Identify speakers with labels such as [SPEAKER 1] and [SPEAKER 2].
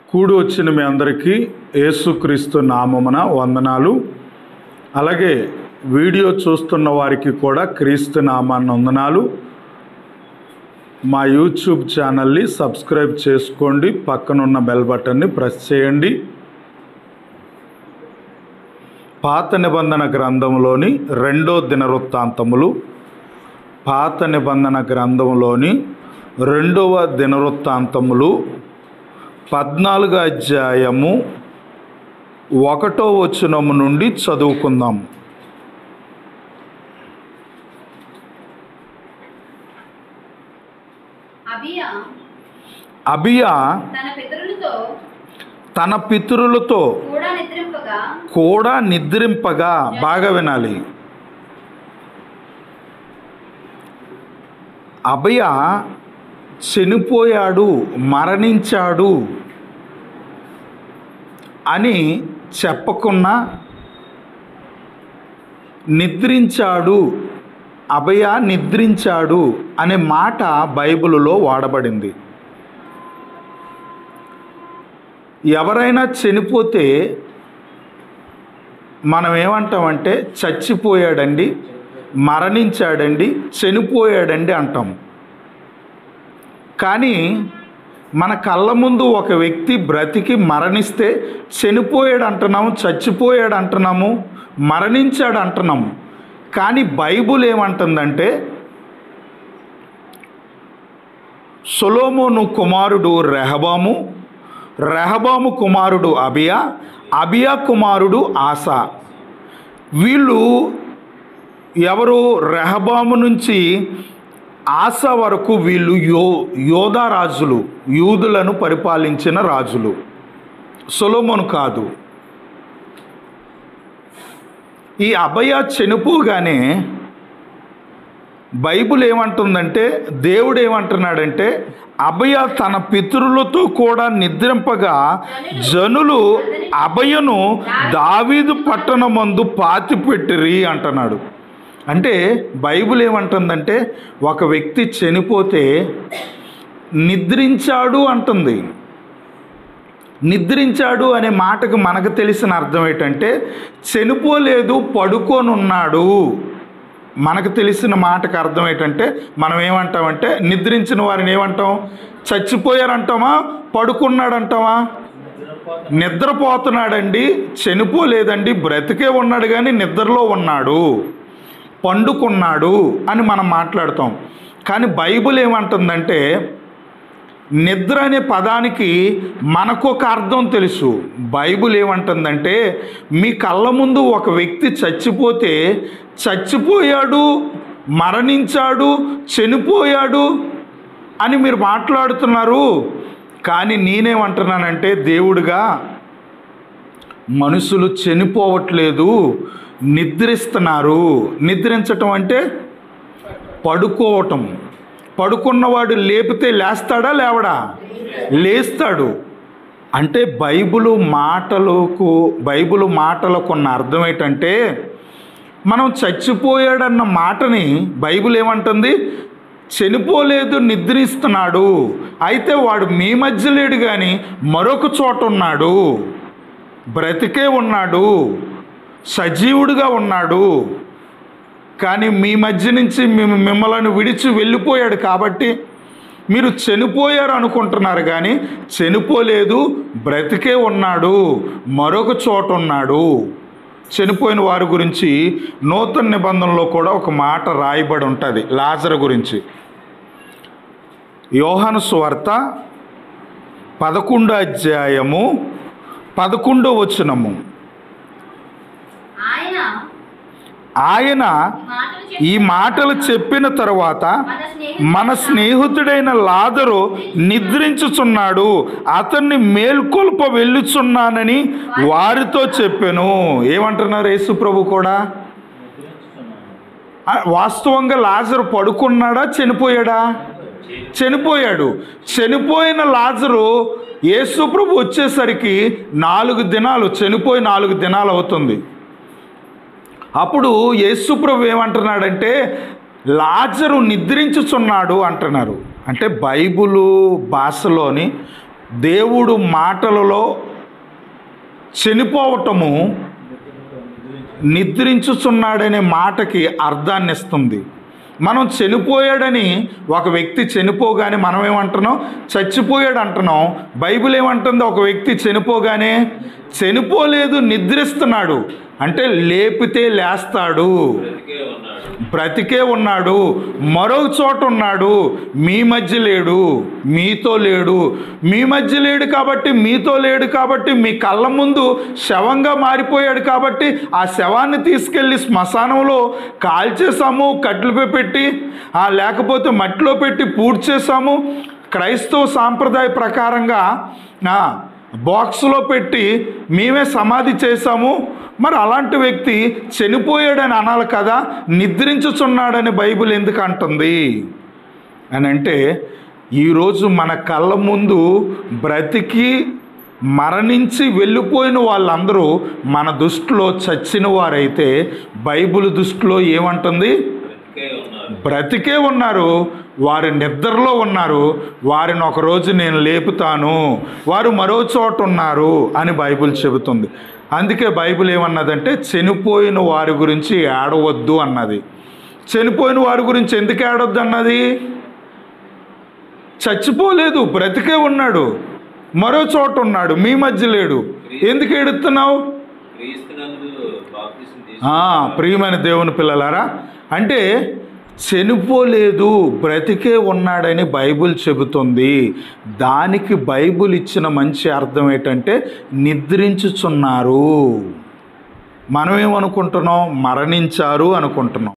[SPEAKER 1] కూడి వచ్చిన మీ అందరికీ యేసుక్రీస్తు నామమున వందనాలు అలాగే వీడియో చూస్తున్న వారికి కూడా క్రీస్తు నామాన్ని వందనాలు మా యూట్యూబ్ ఛానల్ని సబ్స్క్రైబ్ చేసుకోండి పక్కనున్న బెల్ బటన్ని ప్రెస్ చేయండి పాత నిబంధన గ్రంథంలోని రెండో దినవృత్తాంతములు పాత నిబంధన గ్రంథంలోని రెండవ దినవృత్తాంతములు పద్నాలుగు అధ్యాయము ఒకటో వచనము నుండి చదువుకుందాం
[SPEAKER 2] అబియా
[SPEAKER 1] అబియా
[SPEAKER 2] తన పితరులతో
[SPEAKER 1] తన పితరులతో
[SPEAKER 2] కూడా నిద్రింపగా
[SPEAKER 1] కూడా నిద్రింపగా బాగా వినాలి అభయ చనిపోయాడు మరణించాడు అని చెప్పకున్నా నిద్రించాడు అభయ నిద్రించాడు అనే మాట బైబిలులో వాడబడింది ఎవరైనా చనిపోతే మనం ఏమంటామంటే చచ్చిపోయాడండి మరణించాడండి చనిపోయాడండి అంటాం కానీ మన కళ్ళ ముందు ఒక వ్యక్తి బ్రతికి మరణిస్తే చనిపోయాడు అంటున్నాము చచ్చిపోయాడు అంటున్నాము మరణించాడు అంటున్నాము కానీ బైబుల్ ఏమంటుందంటే సొలోమోను కుమారుడు రెహబాము రెహబాము కుమారుడు అబియా అబియా కుమారుడు ఆసా వీళ్ళు ఎవరు రెహబాము నుంచి ఆస వరకు వీళ్ళు యో యోధా రాజులు యూదులను పరిపాలించిన రాజులు సొలోమోను కాదు ఈ అభయ చనిపోగానే బైబుల్ ఏమంటుందంటే దేవుడు ఏమంటున్నాడంటే అభయ తన పితరులతో కూడా నిద్రింపగా జనులు అభయను దావీదు పట్టణమందు పాతిపెట్టిరి అంటున్నాడు అంటే బైబుల్ ఏమంటుందంటే ఒక వ్యక్తి చనిపోతే నిద్రించాడు అంటుంది నిద్రించాడు అనే మాటకు మనకు తెలిసిన అర్థం ఏంటంటే చనిపోలేదు పడుకొని ఉన్నాడు మనకు తెలిసిన మాటకు అర్థం ఏంటంటే మనం ఏమంటామంటే నిద్రించిన వారిని ఏమంటాం చచ్చిపోయారంటామా పడుకున్నాడంటామా నిద్రపోతున్నాడండి చనిపోలేదండి బ్రతికే ఉన్నాడు కానీ నిద్రలో ఉన్నాడు పండుకున్నాడు అని మనం మాట్లాడతాం కానీ బైబిల్ ఏమంటుందంటే నిద్ర అనే పదానికి మనకు ఒక అర్థం తెలుసు బైబిల్ ఏమంటుందంటే మీ కళ్ళ ముందు ఒక వ్యక్తి చచ్చిపోతే చచ్చిపోయాడు మరణించాడు చనిపోయాడు అని మీరు మాట్లాడుతున్నారు కానీ నేనేమంటున్నానంటే దేవుడుగా మనుషులు చనిపోవట్లేదు నిద్రిస్తున్నారు నిద్రించటం అంటే పడుకోవటం పడుకున్నవాడు లేపితే లేస్తాడా లేవడా లేస్తాడు అంటే బైబిలు మాటలకు బైబిలు మాటలకు ఉన్న అర్థం ఏంటంటే మనం చచ్చిపోయాడన్న మాటని బైబిల్ ఏమంటుంది చనిపోలేదు నిద్రిస్తున్నాడు అయితే వాడు మీ మధ్య లేడు కానీ మరొక చోట ఉన్నాడు బ్రతికే ఉన్నాడు సజీవుడిగా ఉన్నాడు కానీ మీ మధ్య నుంచి మిమ్- మిమ్మల్ని విడిచి వెళ్ళిపోయాడు కాబట్టి మీరు చనిపోయారు అనుకుంటున్నారు కానీ చనిపోలేదు బ్రతికే ఉన్నాడు మరొక చోట ఉన్నాడు చనిపోయిన వారి గురించి నూతన నిబంధనలో కూడా ఒక మాట రాయబడి ఉంటుంది లాజర్ గురించి యోహాను స్వార్త పదకొండో అధ్యాయము పదకొండో వచనము
[SPEAKER 2] ఆయన
[SPEAKER 1] ఆయన
[SPEAKER 2] మాటలు
[SPEAKER 1] ఈ మాటలు చెప్పిన తరువాత
[SPEAKER 2] మన
[SPEAKER 1] మన స్నేహితుడైన లాదరు నిద్రించుచున్నాడు అతన్ని మేల్కొల్ప వెళ్ళుచున్నానని వారితో చెప్పాను ఏమంటున్నారు యేసు ప్రభు కూడా ఆ, వాస్తవంగా లాజరు పడుకున్నాడా చనిపోయాడా చనిపోయాడు చనిపోయిన లాజరు యేసు ప్రభు వచ్చేసరికి నాలుగు దినాలు చనిపోయి నాలుగు దినాలు అవుతుంది అప్పుడు యేసుప్రభు ఏమంటున్నాడంటే లాజరు నిద్రించుచున్నాడు అంటున్నారు అంటే బైబులు భాషలోని దేవుడు మాటలలో చనిపోవటము నిద్రించుచున్నాడనే మాటకి అర్థాన్ని ఇస్తుంది మనం చనిపోయాడని ఒక వ్యక్తి చనిపోగానే మనం ఏమంటున్నాం చచ్చిపోయాడు అంటున్నాం బైబిల్ ఏమంటుంది ఒక వ్యక్తి చనిపోగానే చనిపోలేదు నిద్రిస్తున్నాడు అంటే లేపితే లేస్తాడు
[SPEAKER 3] బ్రతికే ఉన్నాడు
[SPEAKER 1] బ్రతికే ఉన్నాడు మరో చోట ఉన్నాడు మీ మధ్య లేడు మీతో లేడు మీ మధ్య లేడు కాబట్టి మీతో లేడు కాబట్టి మీ కళ్ళ ముందు శవంగా మారిపోయాడు కాబట్టి ఆ శవాన్ని తీసుకెళ్ళి శ్మశానంలో కాల్చేసాము కట్లపై పెట్టి ఆ లేకపోతే మట్టిలో పెట్టి పూడ్చేసాము క్రైస్తవ సాంప్రదాయ ప్రకారంగా ఆ, బాక్స్లో పెట్టి మేమే సమాధి చేశాము మరి అలాంటి వ్యక్తి చనిపోయాడని అనాలి కదా నిద్రించుచున్నాడని బైబిల్ ఎందుకు అంటుంది అని అంటే ఈరోజు మన కళ్ళ ముందు బ్రతికి మరణించి వెళ్ళిపోయిన వాళ్ళందరూ మన దృష్టిలో చచ్చిన వారైతే బైబిల్ దృష్టిలో ఏమంటుంది
[SPEAKER 3] బ్రతికే ఉన్నారు
[SPEAKER 1] బ్రతికే ఉన్నారు వారి నిద్రలో ఉన్నారు వారిని ఒకరోజు నేను లేపుతాను వారు మరో చోట ఉన్నారు అని బైబిల్ చెబుతుంది అందుకే బైబిల్ ఏమన్నదంటే చనిపోయిన వారి గురించి ఏడవద్దు అన్నది చనిపోయిన వారి గురించి ఎందుకు ఏడవద్దు అన్నది చచ్చిపోలేదు బ్రతికే ఉన్నాడు మరో చోట ఉన్నాడు మీ మధ్య లేడు ఎందుకు ఏడుస్తున్నావు
[SPEAKER 3] క్రీస్తునందు బాప్తిసం
[SPEAKER 1] ఆ, ప్రియమైన దేవుని పిల్లలారా అంటే చనిపోలేదు బ్రతికే ఉన్నాడని బైబిల్ చెబుతుంది దానికి బైబిల్ ఇచ్చిన మంచి అర్థం ఏంటంటే నిద్రించుచున్నారు మనం ఏమనుకుంటున్నాం మరణించారు అనుకుంటున్నాం